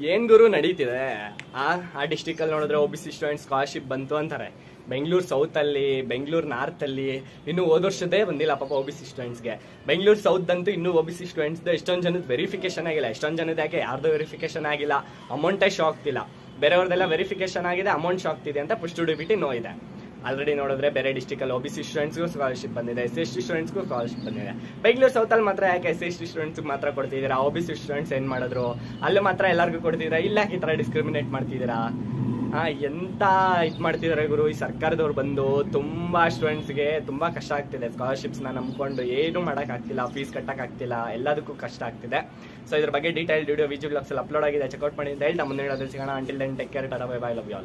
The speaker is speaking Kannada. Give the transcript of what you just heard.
ಏನ್ ಗುರು ನಡೀತಿದೆ ಆ ಆ ಡಿಸ್ಟಿಕ್ ಅಲ್ಲಿ ನೋಡಿದ್ರೆ O B C student scholarship ಬಂತು ಅಂತಾರೆ ಬೆಂಗಳೂರು ಸೌತ್ ಅಲ್ಲಿ ಬೆಂಗಳೂರು ನಾರ್ತ್ ಅಲ್ಲಿ ಇನ್ನು ಹೋದ ವರ್ಷದೇ ಬಂದಿಲ್ಲ ಪಾಪ ಒ ಬಿ ಸಿ ಸ್ಟೂಡೆಂಟ್ಸ್ಗೆ ಬೆಂಗಳೂರು ಸೌತ್ ಅಂತೂ ಇನ್ನೂ ಒ ಬಿ ಸಿ ಸ್ಟೂಡೆಂಟ್ಸ್ ಎಷ್ಟೊಂದು ಜನದ ವೆರಿಫಿಕೇಶನ್ ಆಗಿಲ್ಲ ಎಷ್ಟೊಂದು ಜನದ ಯಾಕೆ ಯಾರ್ದು ವೆರಿಫಿಕೇಶನ್ ಆಗಿಲ್ಲ ಅಮೌಂಟೇ ಶಾಕ್ ಇಲ್ಲ ಬೇರೆಯವ್ರದೆಲ್ಲ ವೆರಿಫಿಕೇಶನ್ ಆಗಿದೆ ಅಮೌಂಟ್ ಶಾಕ್ ಇದೆ ಅಂತ ಪುಷ್ಟು ಡಿಬಿಟಿ ನೋ ಇದೆ ಆಲ್ರೆಡಿ ನೋಡಿದ್ರೆ ಬೇರೆ ಡಿಸ್ಟಿಕ್ ಅಲ್ಲಿ ಒ ಬಿ ಸಿ ಸ್ಟೂಡೆಂಟ್ಸ್ಗೂ ಸ್ಕಾಲರ್ಶಿಪ್ ಬಂದಿದೆ ಎಸ್ ಎಸ್ ಟಿ ಸ್ಟೂಡೆಂಟ್ಸ್ಗೂ ಸ್ಕಾಲರ್ಶಿಪ್ ಬಂದಿದೆ ಬೆಂಗಳೂರು ಸೌತಲ್ಲಿ ಮಾತ್ರ ಯಾಕೆ ಎಸ್ ಎಸ್ ಟಿ ಸ್ಟೂಡೆಂಟ್ಸ್ ಮಾತ್ರ ಕೊಡ್ತಿದ್ದೀರಾ ಒ ಬಿ ಸಿ ಸ್ಟೂಡೆಂಟ್ಸ್ ಏನ್ ಮಾಡಿದ್ರು ಅಲ್ಲಿ ಮಾತ್ರ ಎಲ್ಲರಿಗೂ ಕೊಡ್ತಿದ್ದೀರಾ ಇಲ್ಲ ಈ ತರ ಡಿಸ್ಕ್ರಿಮಿನೇಟ್ ಮಾಡ್ತಿದ್ದೀರಾ ಆ ಎಂತ ಇದ್ ಮಾಡ್ತಿದಾರೆ ಗುರು ಈ ಸರ್ಕಾರದವ್ರು ಬಂದು ತುಂಬಾ ಸ್ಟೂಡೆಂಟ್ಸ್ಗೆ ತುಂಬಾ ಕಷ್ಟ ಆಗ್ತಿದೆ ಸ್ಕಾಲರ್ಶಿಪ್ಸ್ ನ ನಂಬ್ಕೊಂಡು ಏನು ಮಾಡಕ್ ಆಗ್ತಿಲ್ಲ ಫೀಸ್ ಕಟ್ಟಕ್ ಆಗ್ತಿಲ್ಲ ಎಲ್ಲದಕ್ಕೂ ಕಷ್ಟ ಆಗ್ತಿದೆ ಸೊ ಇದ್ರ ಬಗ್ಗೆ ಡೀಟೇಲ್ ವಿಡಿಯೋ ವಿಜುವಲ್ ಅಪ್ಲೋಡ್ ಆಗಿದೆ ಚೆಕ್ಔಟ್ ಮಾಡಿ ಅಂತ ಹೇಳ್ತಾ ಮುಂದೆ ಹೇಳೋದು ಸಿಗೋಣ until then take care tata bye bye love you